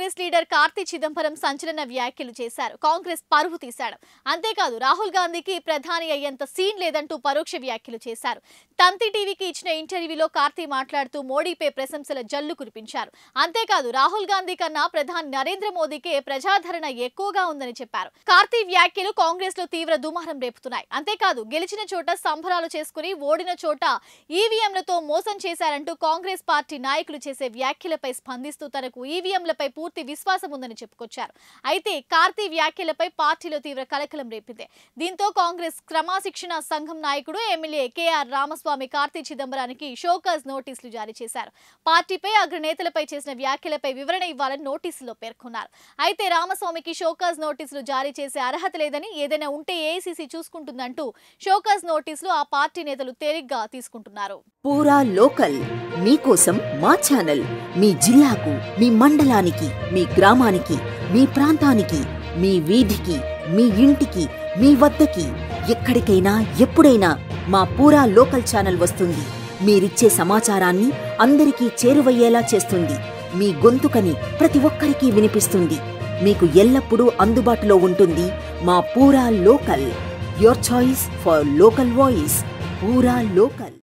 Congress leader Karthi Chidambaram సంచలన వ్యాఖ్యలు చేశారు కాంగ్రెస్ పరువు తీశాడు అంతేకాదు రాహుల్ గాంధీకి ప్రధాని అయ్యేంత సీన్ లేదంటూ పరోక్ష వ్యాఖ్యలు చేశారు తంతి టీవీకి ఇచ్చిన ఇంటర్వ్యూలో కార్తీ మాట్లాడుతూ మోడీపై ప్రశంసల జల్లు కురిపించారు అంతేకాదు రాహుల్ గాంధీ కన్నా ప్రధాని నరేంద్ర మోదీకే ప్రజాదరణ ఎక్కువగా ఉందని చెప్పారు కార్తీ వ్యాఖ్యలు కాంగ్రెస్ లో తీవ్ర దుమారం రేపుతున్నాయి అంతేకాదు గెలిచిన చోట సంబరాలు చేసుకుని ఓడిన చోట ఈవీఎంలతో మోసం చేశారంటూ కాంగ్రెస్ పార్టీ నాయకులు చేసే వ్యాఖ్యలపై స్పందిస్తూ తనకు ఈవీఎంలపై పూర్తి విశ్వాసం ఉందని చెప్పుకొచ్చారు అయితే కార్తీ వ్యాఖ్యలపై పార్టీలో తీవ్ర కలకలం రేపింది దీంతో కాంగ్రెస్ క్రమశిక్షణ సంఘం నాయకుడు ఎమ్మెల్యే కేఆర్ రామస్వామి కార్తీ చిదంబరానికి షోకాజ్ నోటీసులు జారీ చేశారు పార్టీపై అగ్రనేతలపై చేసిన వ్యాఖ్యలపై వివరణ ఇవ్వాలని నోటీసులో పేర్కొన్నారు అయితే రామస్వామికి షోకాజ్ నోటీసులు జారీ చేసే అర్హత లేదని ఏదైనా ఉంటే ఏఐసీసీ చూసుకుంటుందంటూ షోకాజ్ నోటీసులు ఆ పార్టీ నేతలు తేలిగ్గా తీసుకుంటున్నారు పూరా లోకల్ మీకోసం మా ఛానల్ మీ జిల్లాకు మీ మండలానికి మీ గ్రామానికి మీ ప్రాంతానికి మీ వీధికి మీ ఇంటికి మీ వద్దకి ఎక్కడికైనా ఎప్పుడైనా మా పూరా లోకల్ ఛానల్ వస్తుంది మీరిచ్చే సమాచారాన్ని అందరికీ చేరువయ్యేలా చేస్తుంది మీ గొంతుకని ప్రతి ఒక్కరికి వినిపిస్తుంది మీకు ఎల్లప్పుడూ అందుబాటులో ఉంటుంది మా పూరా local your choice for local voice పూరా లోకల్